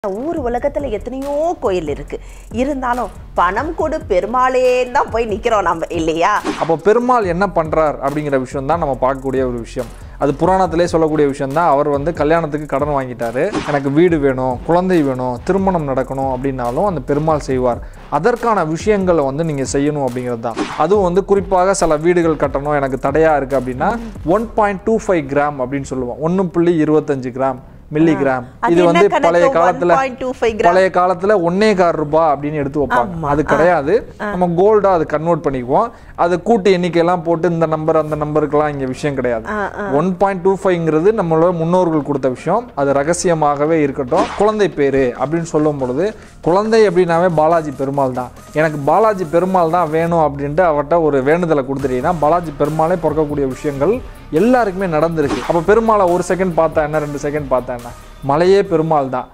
ஊர் உலகத்துல எத்தனையோ கோயில் இருக்கு இருந்தாலும் பணம் கொடு பெருமாளே தான் போய் நிக்கிறோம் நம்ம இல்லையா அப்போ பெருமாள் என்ன பண்றார் அப்படிங்கிற விஷயம் தான் நம்ம பார்க்கக்கூடிய ஒரு விஷயம் அது புராணத்திலே சொல்லக்கூடிய விஷயம் தான் அவர் வந்து கல்யாணத்துக்கு கடன் வாங்கிட்டாரு எனக்கு வீடு வேணும் குழந்தை வேணும் திருமணம் நடக்கணும் அப்படின்னாலும் அந்த பெருமாள் செய்வார் அதற்கான விஷயங்களை வந்து நீங்கள் செய்யணும் அப்படிங்கிறது தான் அதுவும் வந்து குறிப்பாக சில வீடுகள் கட்டணும் எனக்கு தடையாக இருக்குது அப்படின்னா one point two five gram அப்படின்னு சொல்லுவோம் ஒன்று புள்ளி இருபத்தஞ்சு கிராம் மில்லி கிராம் அது இது என்ன வந்து கணக்கு? பழைய காலத்துல 1.25 கிராம்? பழைய காலத்துல ஒன்னே கால் ரூபாய் அப்படின்னு எடுத்து வைப்பாங்க அது கிடையாது நம்ம கோல்டா அது கன்வெர்ட் பண்ணிக்குவோம் அது கூட்டு எண்ணிக்கையெல்லாம் போட்டு இந்த நம்பர் அந்த நம்பருக்கெல்லாம் இங்க விஷயம் கிடையாது ஒன் பாயிண்ட் டூ ஃபைவ்ங்கிறது நம்மளோட முன்னோர்கள் கொடுத்த விஷயம் அது ரகசியமாகவே இருக்கட்டும் குழந்தை பேரு அப்படின்னு சொல்லும் பொழுது குழந்தை அப்படின்னாவே பாலாஜி பெருமாள் தான் எனக்கு பாலாஜி பெருமாள் தான் வேணும் அப்படின்ட்டு அவர்கிட்ட ஒரு வேண்டுதலை கொடுத்துட்டீங்கன்னா பாலாஜி பெருமாளே பிறக்கக்கூடிய விஷயங்கள் எல்லாருக்குமே நடந்திருக்கு அப்போ பெருமாளை ஒரு செகண்ட் பார்த்தா என்ன ரெண்டு செகண்ட் பார்த்தா என்ன மலையே பெருமாள் தான்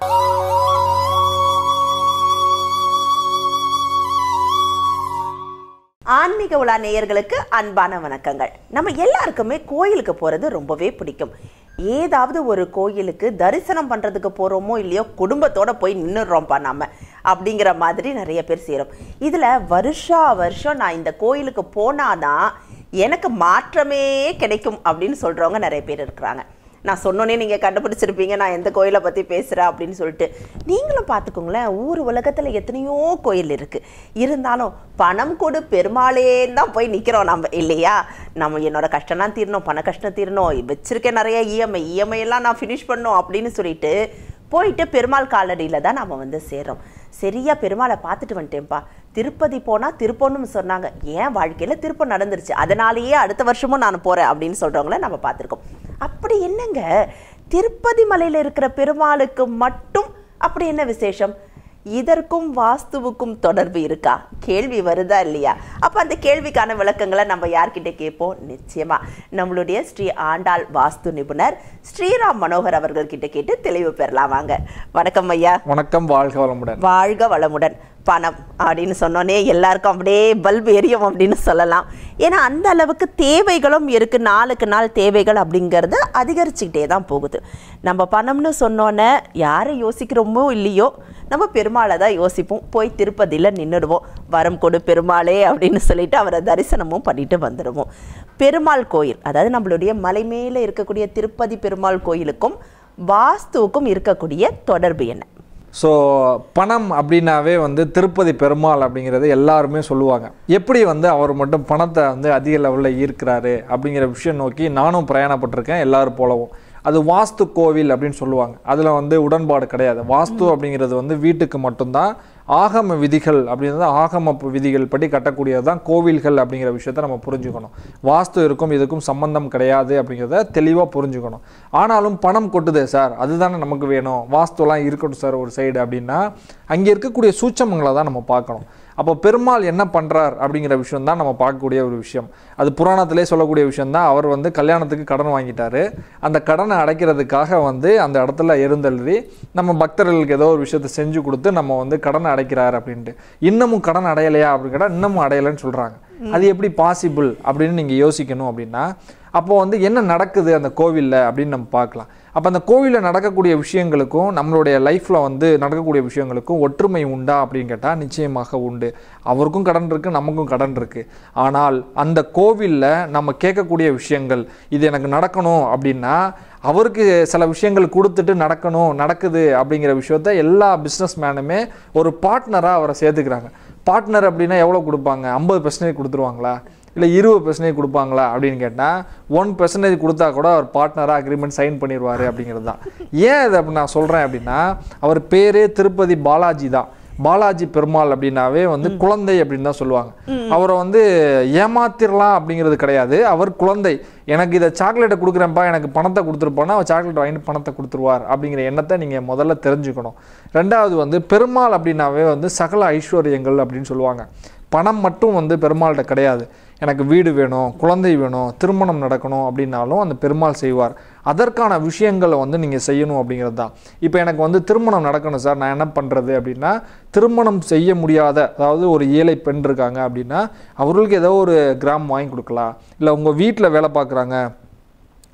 ஆன்மீக உலா நேயர்களுக்கு அன்பான வணக்கங்கள் நம்ம எல்லாருக்குமே கோயிலுக்கு போறது ரொம்பவே பிடிக்கும் ஏதாவது ஒரு கோயிலுக்கு தரிசனம் பண்றதுக்கு போறோமோ இல்லையோ குடும்பத்தோட போய் நின்னுடுறோம்ப்பா நாம அப்படிங்கிற மாதிரி நிறைய பேர் செய்கிறோம் இதுல வருஷா வருஷம் நான் இந்த கோயிலுக்கு போனாதான் எனக்கு மாற்றமே கிடைக்கும் அப்படின்னு சொல்றவங்க நிறைய பேர் இருக்கிறாங்க நான் சொன்னோன்னே நீங்கள் கண்டுபிடிச்சிருப்பீங்க நான் எந்த கோயிலை பற்றி பேசுகிறேன் அப்படின்னு சொல்லிட்டு நீங்களும் பார்த்துக்கோங்களேன் ஊர் உலகத்தில் எத்தனையோ கோயில் இருக்குது இருந்தாலும் பணம் கொடு பெருமாளே தான் போய் நிற்கிறோம் நம்ம இல்லையா நம்ம என்னோட கஷ்டம்லாம் தீரணும் பண கஷ்டம் தீரணும் வச்சிருக்கேன் நிறைய இஎம்ஐ இஎம்ஐ எல்லாம் நான் ஃபினிஷ் பண்ணணும் அப்படின்னு சொல்லிட்டு போயிட்டு பெருமாள் காலடியில் தான் நம்ம வந்து சேர்றோம் சரியா பெருமாளை பார்த்துட்டு வந்துட்டேன்ப்பா திருப்பதி போனால் திருப்பம்னு சொன்னாங்க ஏன் வாழ்க்கையில் திருப்பம் நடந்துருச்சு அதனாலேயே அடுத்த வருஷமும் நான் போகிறேன் அப்படின்னு சொல்கிறவங்கள நம்ம பார்த்துருக்கோம் அப்படி என்னங்க திருப்பதி மலையில் இருக்கிற பெருமாளுக்கு மட்டும் அப்படி என்ன விசேஷம் இதற்கும் வாஸ்துவுக்கும் தொடர்பு இருக்கா கேள்வி வருதா இல்லையா அப்போ அந்த கேள்விக்கான விளக்கங்களை நம்ம யார்கிட்ட கேட்போம் நிச்சயமா நம்மளுடைய ஸ்ரீ ஆண்டாள் வாஸ்து நிபுணர் ஸ்ரீராம் மனோகர் அவர்கள்கிட்ட கேட்டு தெளிவு பெறலாம் வாங்க வணக்கம் ஐயா வணக்கம் வாழ்க வளமுடன் வாழ்க வளமுடன் பணம் அப்படின்னு சொன்னோன்னே எல்லாருக்கும் அப்படியே பல்பு எரியும் அப்படின்னு சொல்லலாம் ஏன்னா அந்த அளவுக்கு தேவைகளும் இருக்கு நாளுக்கு நாள் தேவைகள் அப்படிங்கிறது அதிகரிச்சுக்கிட்டே தான் போகுது நம்ம பணம்னு சொன்னோன்னே யாரை யோசிக்கிறோமோ இல்லையோ நம்ம பெருமாளை தான் யோசிப்போம் போய் திருப்பதியில் நின்றுடுவோம் வரம் கொடு பெருமாளே அப்படின்னு சொல்லிட்டு அவரை தரிசனமும் பண்ணிட்டு வந்துடுவோம் பெருமாள் கோயில் அதாவது நம்மளுடைய மலை மேலே இருக்கக்கூடிய திருப்பதி பெருமாள் கோயிலுக்கும் வாஸ்துவுக்கும் இருக்கக்கூடிய தொடர்பு என்ன ஸோ பணம் அப்படின்னாவே வந்து திருப்பதி பெருமாள் அப்படிங்கிறது எல்லாருமே சொல்லுவாங்க எப்படி வந்து அவர் மட்டும் பணத்தை வந்து அதிக லெவலில் ஈர்க்கிறாரு அப்படிங்கிற விஷயம் நோக்கி நானும் பிரயாணப்பட்டிருக்கேன் எல்லாரும் போலவும் அது வாஸ்து கோவில் அப்படின்னு சொல்லுவாங்க அதில் வந்து உடன்பாடு கிடையாது வாஸ்து அப்படிங்கிறது வந்து வீட்டுக்கு மட்டும்தான் ஆகம விதிகள் அப்படின்றது ஆகம விதிகள் படி கட்டக்கூடியது தான் கோவில்கள் அப்படிங்கிற விஷயத்த நம்ம புரிஞ்சுக்கணும் வாஸ்து இருக்கும் இதுக்கும் சம்பந்தம் கிடையாது அப்படிங்கிறத தெளிவாக புரிஞ்சுக்கணும் ஆனாலும் பணம் கொட்டுதே சார் அதுதானே நமக்கு வேணும் வாஸ்துலாம் இருக்கட்டும் சார் ஒரு சைடு அப்படின்னா அங்கே இருக்கக்கூடிய சூட்சமங்களை தான் நம்ம பார்க்கணும் அப்போ பெருமாள் என்ன பண்ணுறார் அப்படிங்கிற விஷயம் தான் நம்ம பார்க்கக்கூடிய ஒரு விஷயம் அது புராணத்திலே சொல்லக்கூடிய விஷயம் தான் அவர் வந்து கல்யாணத்துக்கு கடன் வாங்கிட்டாரு அந்த கடனை அடைக்கிறதுக்காக வந்து அந்த இடத்துல எழுந்தழுதி நம்ம பக்தர்களுக்கு ஏதோ ஒரு விஷயத்தை செஞ்சு கொடுத்து நம்ம வந்து கடனை அடைக்கிறார் அப்படின்ட்டு இன்னமும் கடன் அடையலையா அப்படின்னு கேட்டால் இன்னமும் அடையலைன்னு சொல்கிறாங்க அது எப்படி பாசிபிள் அப்படின்னு நீங்கள் யோசிக்கணும் அப்படின்னா அப்போ வந்து என்ன நடக்குது அந்த கோவிலில் அப்படின்னு நம்ம பார்க்கலாம் அப்போ அந்த கோவிலில் நடக்கக்கூடிய விஷயங்களுக்கும் நம்மளுடைய லைஃப்பில் வந்து நடக்கக்கூடிய விஷயங்களுக்கும் ஒற்றுமை உண்டா அப்படின்னு கேட்டால் நிச்சயமாக உண்டு அவருக்கும் கடன் இருக்குது நமக்கும் கடன் இருக்குது ஆனால் அந்த கோவிலில் நம்ம கேட்கக்கூடிய விஷயங்கள் இது எனக்கு நடக்கணும் அப்படின்னா அவருக்கு சில விஷயங்கள் கொடுத்துட்டு நடக்கணும் நடக்குது அப்படிங்கிற விஷயத்த எல்லா பிஸ்னஸ் மேனுமே ஒரு பார்ட்னராக அவரை சேர்த்துக்கிறாங்க பார்ட்னர் அப்படின்னா எவ்வளோ கொடுப்பாங்க ஐம்பது பர்சன்டேஜ் கொடுத்துருவாங்களா இல்லை இருபது பர்சன்டேஜ் கொடுப்பாங்களா அப்படின்னு கேட்டால் ஒன் பர்சன்டேஜ் கொடுத்தா கூட அவர் பார்ட்னராக அக்ரிமெண்ட் சைன் பண்ணிடுவார் அப்படிங்கிறது தான் ஏன் இதை அப்படி நான் சொல்கிறேன் அப்படின்னா அவர் பேரே திருப்பதி பாலாஜி தான் பாலாஜி பெருமாள் அப்படின்னாவே வந்து குழந்தை அப்படின்னு தான் சொல்லுவாங்க அவரை வந்து ஏமாத்திரலாம் அப்படிங்கிறது கிடையாது அவர் குழந்தை எனக்கு இதை சாக்லேட்டை கொடுக்குறேன்ப்பா எனக்கு பணத்தை கொடுத்துருப்போன்னா அவர் சாக்லேட் வாங்கிட்டு பணத்தை கொடுத்துருவார் அப்படிங்கிற எண்ணத்தை நீங்கள் முதல்ல தெரிஞ்சுக்கணும் ரெண்டாவது வந்து பெருமாள் அப்படின்னாவே வந்து சகல ஐஸ்வர்யங்கள் அப்படின்னு சொல்லுவாங்க பணம் மட்டும் வந்து பெருமாள்கிட்ட கிடையாது எனக்கு வீடு வேணும் குழந்தை வேணும் திருமணம் நடக்கணும் அப்படின்னாலும் அந்த பெருமாள் செய்வார் அதற்கான விஷயங்களை வந்து நீங்கள் செய்யணும் அப்படிங்கிறது தான் இப்போ எனக்கு வந்து திருமணம் நடக்கணும் சார் நான் என்ன பண்ணுறது அப்படின்னா திருமணம் செய்ய முடியாத அதாவது ஒரு ஏழை பெண் இருக்காங்க அப்படின்னா அவர்களுக்கு ஏதோ ஒரு கிராம் வாங்கி கொடுக்கலாம் இல்லை உங்கள் வீட்டில் வேலை பார்க்குறாங்க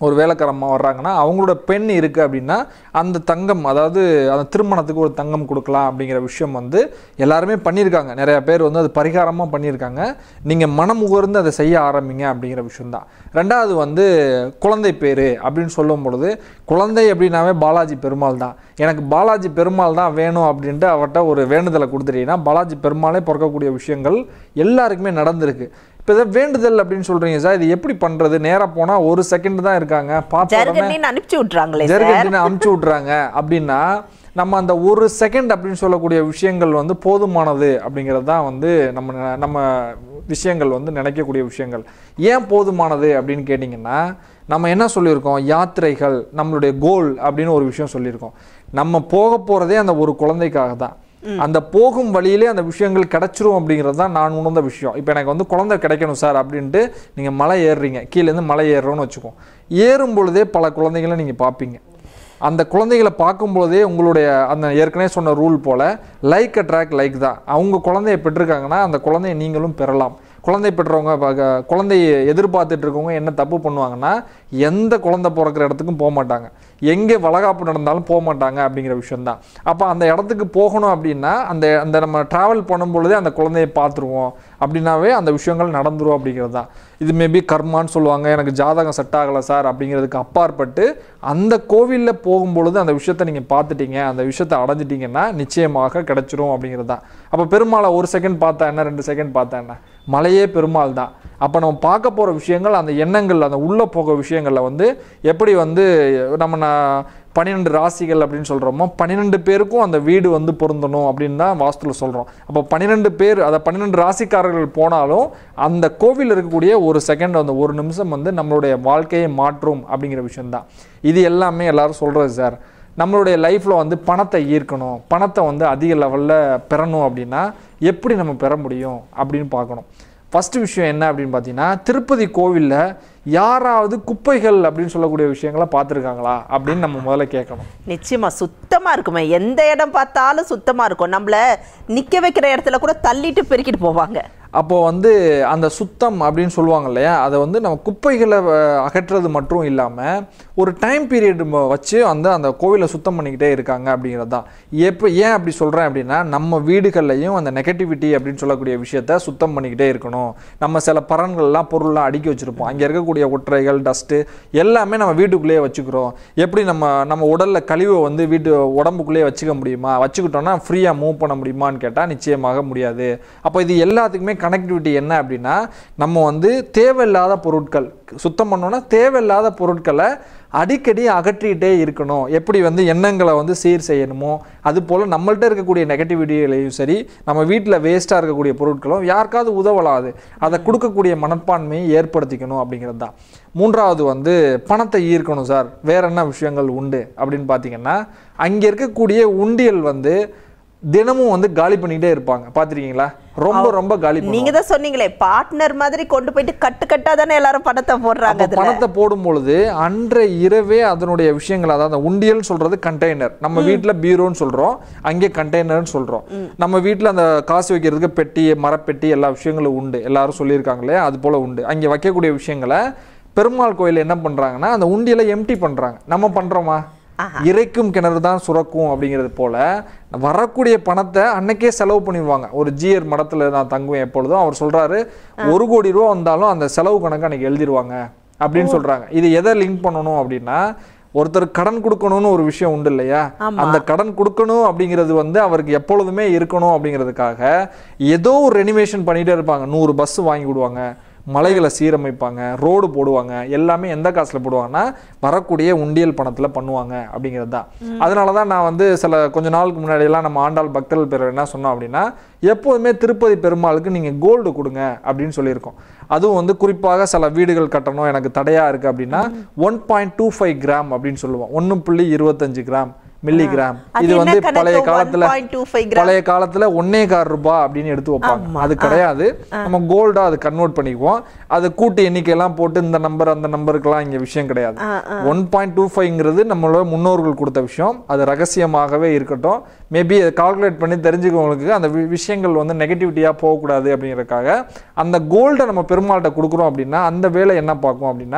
ஒரு வேலைக்காரம்மா வர்றாங்கன்னா அவங்களோட பெண் இருக்குது அப்படின்னா அந்த தங்கம் அதாவது அந்த திருமணத்துக்கு ஒரு தங்கம் கொடுக்கலாம் அப்படிங்கிற விஷயம் வந்து எல்லாருமே பண்ணியிருக்காங்க நிறைய பேர் வந்து அது பரிகாரமாக பண்ணியிருக்காங்க நீங்கள் மனம் உகர்ந்து அதை செய்ய ஆரம்பிங்க அப்படிங்கிற விஷயம்தான் ரெண்டாவது வந்து குழந்தை பேர் அப்படின்னு சொல்லும் பொழுது குழந்தை அப்படின்னாவே பாலாஜி பெருமாள் தான் எனக்கு பாலாஜி பெருமாள் தான் வேணும் அப்படின்ட்டு அவர்கிட்ட ஒரு வேண்டுதலை கொடுத்துட்டீங்கன்னா பாலாஜி பெருமாளே பிறக்கக்கூடிய விஷயங்கள் எல்லாருக்குமே நடந்திருக்கு இப்போ இதை வேண்டுதல் அப்படின்னு சொல்றீங்க சார் இது எப்படி பண்றது நேரா போனா ஒரு செகண்ட் தான் இருக்காங்க பார்த்த உடனே ஜர்கண்டின்னு அனுப்பிச்சு விட்றாங்களே சார் ஜெர்கண்டினை அமுச்சு விட்றாங்க அப்படின்னா நம்ம அந்த ஒரு செகண்ட் அப்படின்னு சொல்லக்கூடிய விஷயங்கள் வந்து போதுமானது அப்படிங்கிறது தான் வந்து நம்ம ந- நம்ம விஷயங்கள் வந்து நினைக்கக்கூடிய விஷயங்கள் ஏன் போதுமானது அப்படின்னு கேட்டிங்கன்னா நம்ம என்ன சொல்லியிருக்கோம் யாத்திரைகள் நம்மளுடைய கோல் அப்படின்னு ஒரு விஷயம் சொல்லியிருக்கோம் நம்ம போக போகிறதே அந்த ஒரு குழந்தைக்காக தான் அந்த போகும் வழியிலே அந்த விஷயங்கள் கிடைச்சிரும் அப்படிங்கிறது தான் நான் உணர்ந்த விஷயம் இப்போ எனக்கு வந்து குழந்தை கிடைக்கணும் சார் அப்படின்ட்டு நீங்கள் மலை ஏறுறீங்க கீழேருந்து மலை ஏறுறோம்னு வச்சுக்கோம் ஏறும் பொழுதே பல குழந்தைகளை நீங்கள் பார்ப்பீங்க அந்த குழந்தைகளை பார்க்கும்போதே உங்களுடைய அந்த ஏற்கனவே சொன்ன ரூல் போல் லைக் அட்ராக்ட் லைக் தான் அவங்க குழந்தைய பெற்றிருக்காங்கன்னா அந்த குழந்தைய நீங்களும் பெறலாம் குழந்தை பெற்றவங்க ப- குழந்தைய எதிர்பார்த்துட்டு இருக்கவங்க என்ன தப்பு பண்ணுவாங்கன்னா எந்த குழந்தை பிறக்கிற இடத்துக்கும் போக மாட்டாங்க எங்கே வளகாப்பு நடந்தாலும் போக மாட்டாங்க அப்படிங்கிற விஷயம்தான் அப்போ அந்த இடத்துக்கு போகணும் அப்படின்னா அந்த அந்த நம்ம ட்ராவல் பண்ணும் பொழுதே அந்த குழந்தைய பார்த்துருவோம் அப்படின்னாவே அந்த விஷயங்கள் நடந்துரும் அப்படிங்கிறது தான் இது மேபி கர்மான்னு சொல்லுவாங்க எனக்கு ஜாதகம் செட் ஆகலை சார் அப்படிங்கிறதுக்கு அப்பாற்பட்டு அந்த கோவிலில் போகும்பொழுது அந்த விஷயத்தை நீங்கள் பார்த்துட்டீங்க அந்த விஷயத்தை அடைஞ்சிட்டிங்கன்னா நிச்சயமாக கிடைச்சிரும் அப்படிங்கிறது தான் அப்போ பெருமாளை ஒரு செகண்ட் பார்த்தா என்ன ரெண்டு செகண்ட் பார்த்தா என்ன மலையே பெருமாள் தான் அப்போ நம்ம பார்க்க போகிற விஷயங்கள் அந்த எண்ணங்கள் அந்த உள்ளே போக விஷயங்களில் வந்து எப்படி வந்து நம்ம நான் பன்னிரெண்டு ராசிகள் அப்படின்னு சொல்கிறோமோ பன்னிரெண்டு பேருக்கும் அந்த வீடு வந்து பொருந்தணும் அப்படின்னு தான் வாஸ்துல சொல்கிறோம் அப்போ பன்னிரெண்டு பேர் அதை பன்னிரெண்டு ராசிக்காரர்கள் போனாலும் அந்த கோவில் இருக்கக்கூடிய ஒரு செகண்ட் அந்த ஒரு நிமிஷம் வந்து நம்மளுடைய வாழ்க்கையை மாற்றும் அப்படிங்கிற விஷயம்தான் இது எல்லாமே எல்லாரும் சொல்கிறது சார் நம்மளுடைய லைஃப்பில் வந்து பணத்தை ஈர்க்கணும் பணத்தை வந்து அதிக லெவலில் பெறணும் அப்படின்னா எப்படி நம்ம பெற முடியும் அப்படின்னு பார்க்கணும் ஃபர்ஸ்ட் விஷயம் என்ன அப்படின்னு பார்த்தீங்கன்னா திருப்பதி கோவிலில் யாராவது குப்பைகள் அப்படின்னு சொல்லக்கூடிய விஷயங்களை பார்த்துருக்காங்களா அப்படின்னு நம்ம முதல்ல கேட்கணும் நிச்சயமா சுத்தமா இருக்குமே எந்த இடம் பார்த்தாலும் சுத்தமா இருக்கும் நம்மள நிக்க வைக்கிற இடத்துல கூட தள்ளிட்டு பெருக்கிட்டு போவாங்க அப்போ வந்து அந்த சுத்தம் அப்படின்னு சொல்லுவாங்க இல்லையா அதை வந்து நம்ம குப்பைகளை அஹ், அகற்றுறது மட்டும் இல்லாமல் ஒரு டைம் பீரியட் வச்சு வந்து அந்த கோவிலை சுத்தம் பண்ணிக்கிட்டே இருக்காங்க அப்படிங்கிறது தான் எப்போ ஏன் அப்படி சொல்கிறேன் அப்படின்னா நம்ம வீடுகள்லையும் அந்த நெகட்டிவிட்டி அப்படின்னு சொல்லக்கூடிய விஷயத்த சுத்தம் பண்ணிக்கிட்டே இருக்கணும் நம்ம சில பரன்கள்லாம் பொருள்லாம் அடுக்கி வச்சுருப்போம் அங்கே இருக்கக்கூடிய ஒற்றைகள் டஸ்ட்டு எல்லாமே நம்ம வீட்டுக்குள்ளேயே வச்சுக்கிறோம் எப்படி நம்ம நம்ம உடலில் கழிவை வந்து வீட்டு உடம்புக்குள்ளேயே வச்சுக்க முடியுமா வச்சுக்கிட்டோம்னா ஃப்ரீயாக மூவ் பண்ண முடியுமான்னு கேட்டால் நிச்சயமாக முடியாது அப்போ இது எல்லாத்துக்குமே கனெக்டிவிட்டி என்ன அப்படின்னா நம்ம வந்து தேவையில்லாத பொருட்கள் சுத்தம் பண்ணோன்னா தேவையில்லாத பொருட்களை அடிக்கடி அகற்றிக்கிட்டே இருக்கணும் எப்படி வந்து எண்ணங்களை வந்து சீர் செய்யணுமோ அது போல் நம்மள்ட்ட இருக்கக்கூடிய நெகட்டிவிட்டிகளையும் சரி நம்ம வீட்டில் வேஸ்ட்டாக இருக்கக்கூடிய பொருட்களும் யாருக்காவது உதவலாது அதை கொடுக்கக்கூடிய மனப்பான்மையை ஏற்படுத்திக்கணும் அப்படிங்கிறது தான் மூன்றாவது வந்து பணத்தை ஈர்க்கணும் சார் வேற என்ன விஷயங்கள் உண்டு அப்படின்னு பார்த்தீங்கன்னா அங்கே இருக்கக்கூடிய உண்டியல் வந்து தினமும் வந்து காலி பண்ணிக்கிட்டே இருப்பாங்க பார்த்துருக்கீங்களா ரொம்ப ரொம்ப காலி பண்ணுவாங்க. நீங்க தான் சொன்னீங்களே பார்ட்னர் மாதிரி கொண்டு போயிட்டு கட்டு கட்டா தானே எல்லாரும் பணத்தை போடுறாங்க அப்போ அதுல பணத்தை போடும் பொழுது அன்றைய இரவே அதனுடைய விஷயங்கள் அதாவது அந்த உண்டியல்னு சொல்றது கண்டெய்னர் நம்ம வீட்ல பீரோன்னு சொல்றோம் அங்கே கண்டெய்னர்னு சொல்றோம் நம்ம வீட்ல அந்த காசு வைக்கிறதுக்கு பெட்டி மரப்பெட்டி எல்லா விஷயங்களும் உண்டு எல்லாரும் சொல்லியிருக்காங்களே அது போல உண்டு அங்கே வைக்கக்கூடிய விஷயங்களை பெருமாள் கோயில் என்ன பண்றாங்கன்னா அந்த உண்டியலை எம்டி பண்றாங்க நம்ம பண்றோமா இறைக்கும் கிணறு தான் சுரக்கும் அப்படிங்கிறது போல வரக்கூடிய பணத்தை அன்னைக்கே செலவு பண்ணிடுவாங்க ஒரு ஜிஆர் மடத்துல நான் தங்குவேன் எப்பொழுதும் அவர் சொல்றாரு ஒரு கோடி ரூபா வந்தாலும் அந்த செலவு கணக்கு அன்னைக்கு எழுதிருவாங்க அப்படின்னு சொல்றாங்க இது எதை லிங்க் பண்ணணும் அப்படின்னா ஒருத்தர் கடன் கொடுக்கணும்னு ஒரு விஷயம் உண்டு இல்லையா அந்த கடன் கொடுக்கணும் அப்படிங்கிறது வந்து அவருக்கு எப்பொழுதுமே இருக்கணும் அப்படிங்கிறதுக்காக ஏதோ ஒரு ரெனிவேஷன் பண்ணிட்டே இருப்பாங்க நூறு பஸ் வாங்கி விடுவாங்க மலைகளை சீரமைப்பாங்க ரோடு போடுவாங்க எல்லாமே எந்த காசுல போடுவாங்கன்னா வரக்கூடிய உண்டியல் பணத்துல பண்ணுவாங்க அப்படிங்கிறது தான் அதனால தான் நான் வந்து சில கொஞ்ச நாளுக்கு முன்னாடி எல்லாம் நம்ம ஆண்டாள் பக்தர்கள் பேர் என்ன சொன்னோம் அப்படின்னா எப்போதுமே திருப்பதி பெருமாளுக்கு நீங்க கோல்டு கொடுங்க அப்படின்னு சொல்லியிருக்கோம் அதுவும் வந்து குறிப்பாக சில வீடுகள் கட்டணும் எனக்கு தடையா இருக்கு அப்படின்னா one point two five gram அப்படின்னு சொல்லுவோம் ஒன்று புள்ளி இருபத்தஞ்சு கிராம் மில்லி கிராம் அது இது என்ன வந்து கணக்கு? பழைய காலத்துல 1.25 கிராம்? பழைய காலத்துல ஒன்னே கால் ரூபாய் அப்படின்னு எடுத்து வைப்பாங்க அது கிடையாது நம்ம கோல்டா அது கன்வெர்ட் பண்ணிக்குவோம் அது கூட்டு எண்ணிக்கையெல்லாம் போட்டு இந்த நம்பர் அந்த நம்பருக்கெல்லாம் இங்க விஷயம் கிடையாது ஒன் பாயிண்ட் டூ ஃபைவ்ங்கிறது நம்மளோட முன்னோர்கள் கொடுத்த விஷயம் அது ரகசியமாகவே இருக்கட்டும் மேபி அதை கால்குலேட் பண்ணி தெரிஞ்சுக்கவங்களுக்கு அந்த வி- விஷயங்கள் வந்து நெகட்டிவிட்டியாக போகக்கூடாது அப்படிங்கறதுக்காக அந்த கோல்டை நம்ம பெருமாள்கிட்ட கொடுக்குறோம் அப்படின்னா அந்த வேலை என்ன பார்க்கும் அப்படின்னா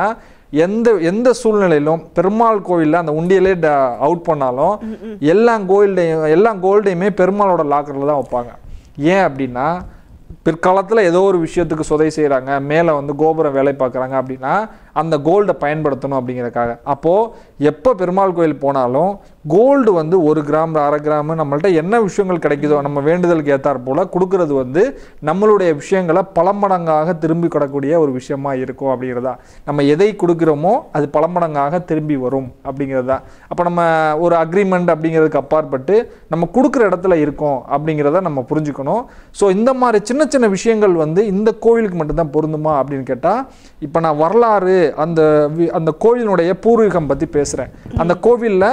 எந்த எந்த சூழ்நிலையிலும் பெருமாள் கோயிலில் அந்த உண்டியலே அவுட் பண்ணாலும் எல்லா கோயில்டையும் எல்லா கோல்டையுமே பெருமாளோட லாக்கரில் தான் வைப்பாங்க ஏன் அப்படின்னா பிற்காலத்தில் ஏதோ ஒரு விஷயத்துக்கு சொதை செய்கிறாங்க மேலே வந்து கோபுரம் வேலை பார்க்குறாங்க அப்படின்னா அந்த கோல்டை பயன்படுத்தணும் அப்படிங்கிறதுக்காக அப்போது எப்போ பெருமாள் கோயில் போனாலும் கோல்டு வந்து ஒரு கிராம் அரை கிராம் நம்மள்ட்ட என்ன விஷயங்கள் கிடைக்குதோ நம்ம வேண்டுதலுக்கு ஏற்றாற் போல் கொடுக்கறது வந்து நம்மளுடைய விஷயங்களை பல மடங்காக திரும்பி கொடக்கூடிய ஒரு விஷயமா இருக்கும் அப்படிங்கிறதா நம்ம எதை கொடுக்குறோமோ அது பல மடங்காக திரும்பி வரும் அப்படிங்கிறது தான் அப்போ நம்ம ஒரு அக்ரிமெண்ட் அப்படிங்கிறதுக்கு அப்பாற்பட்டு நம்ம கொடுக்குற இடத்துல இருக்கோம் அப்படிங்கிறத நம்ம புரிஞ்சுக்கணும் ஸோ இந்த மாதிரி சின்ன சின்ன விஷயங்கள் வந்து இந்த கோவிலுக்கு மட்டும்தான் பொருந்துமா அப்படின்னு கேட்டால் இப்போ நான் வரலாறு அந்த வி- அந்த கோவிலினுடைய பூர்வீகம் பற்றி பேசுகிறேன் அந்த கோவிலில்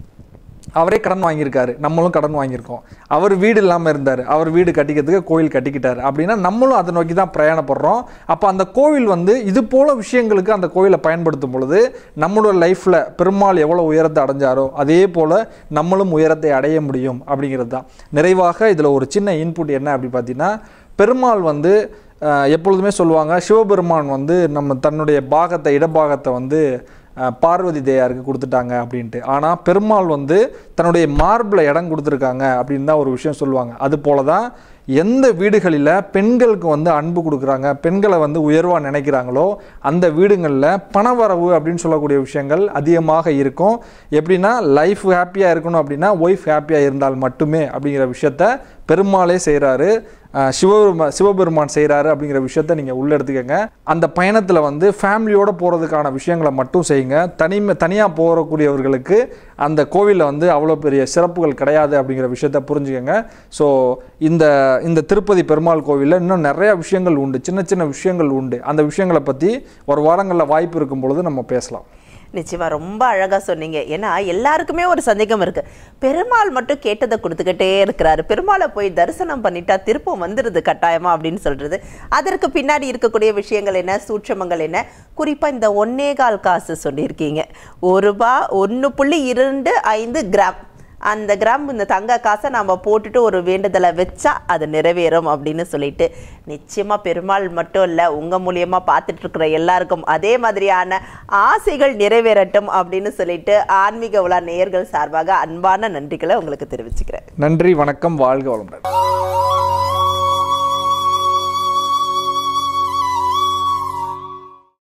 அவரே கடன் வாங்கியிருக்காரு நம்மளும் கடன் வாங்கியிருக்கோம் அவர் வீடு இல்லாமல் இருந்தார் அவர் வீடு கட்டிக்கிறதுக்கு கோயில் கட்டிக்கிட்டார் அப்படின்னா நம்மளும் அதை நோக்கி தான் பிரயாணப்படுறோம் அப்போ அந்த கோவில் வந்து இது போல விஷயங்களுக்கு அந்த கோயிலை பயன்படுத்தும் பொழுது நம்மளோட லைஃப்பில் பெருமாள் எவ்வளோ உயரத்தை அடைஞ்சாரோ அதே போல் நம்மளும் உயரத்தை அடைய முடியும் அப்படிங்கிறது தான் நிறைவாக இதில் ஒரு சின்ன இன்புட் என்ன அப்படி பார்த்தீங்கன்னா பெருமாள் வந்து அஹ், எப்பொழுதுமே சொல்லுவாங்க சிவபெருமான் வந்து நம்ம தன்னுடைய பாகத்தை இடபாகத்தை வந்து அஹ், பார்வதி தேயாருக்கு கொடுத்துட்டாங்க அப்படின்ட்டு ஆனால் பெருமாள் வந்து தன்னுடைய மார்பில் இடம் கொடுத்துருக்காங்க அப்படின்னு தான் ஒரு விஷயம் சொல்லுவாங்க அது போல தான் எந்த வீடுகளில் பெண்களுக்கு வந்து அன்பு கொடுக்குறாங்க பெண்களை வந்து உயர்வாக நினைக்கிறாங்களோ அந்த வீடுகளில் பணவரவு அப்படின்னு சொல்லக்கூடிய விஷயங்கள் அதிகமாக இருக்கும் எப்படின்னா லைஃப் ஹாப்பியாக இருக்கணும் அப்படின்னா ஒய்ஃப் ஹாப்பியாக இருந்தால் மட்டுமே அப்படிங்கிற விஷயத்த பெருமாளே செய்கிறாரு சிவபெருமா சிவபெருமான் செய்கிறாரு அப்படிங்கிற விஷயத்த நீங்கள் உள்ள எடுத்துக்கங்க அந்த பயணத்தில் வந்து ஃபேமிலியோட போகிறதுக்கான விஷயங்களை மட்டும் செய்யுங்க தனிமை தனியாக போகக்கூடியவர்களுக்கு அந்த கோவிலில் வந்து அவ்வளோ பெரிய சிறப்புகள் கிடையாது அப்படிங்கிற விஷயத்த புரிஞ்சுக்கங்க ஸோ இந்த இந்த திருப்பதி பெருமாள் கோவிலில் இன்னும் நிறைய விஷயங்கள் உண்டு சின்ன சின்ன விஷயங்கள் உண்டு அந்த விஷயங்களை பற்றி ஒரு வாரங்களில் வாய்ப்பு இருக்கும் பொழுது நம்ம பேசலாம் நிச்சயமா ரொம்ப அழகா சொன்னீங்க ஏன்னா எல்லாருக்குமே ஒரு சந்தேகம் இருக்கு பெருமாள் மட்டும் கேட்டதை கொடுத்துக்கிட்டே இருக்கிறாரு பெருமாளை போய் தரிசனம் பண்ணிட்டா திருப்பம் வந்துடுது கட்டாயமா அப்படின்னு சொல்றது அதற்கு பின்னாடி இருக்கக்கூடிய விஷயங்கள் என்ன சூட்சமங்கள் என்ன குறிப்பா இந்த ஒன்னே கால் காசு சொல்லியிருக்கீங்க ஒரு ரூபா ஒன்று புள்ளி இரண்டு ஐந்து கிராம் அந்த கிராம் இந்த தங்க காசை நம்ம போட்டுட்டு ஒரு வேண்டுதலை வச்சா அது நிறைவேறும் அப்படின்னு சொல்லிட்டு நிச்சயமா பெருமாள் மட்டும் இல்லை உங்க மூலியமா பார்த்துட்டு இருக்கிற எல்லாருக்கும் அதே மாதிரியான ஆசைகள் நிறைவேறட்டும் அப்படின்னு சொல்லிட்டு ஆன்மீக உலா நேயர்கள் சார்பாக அன்பான நன்றிகளை உங்களுக்கு தெரிவிச்சுக்கிறேன் நன்றி வணக்கம் வாழ்க வளமுடன்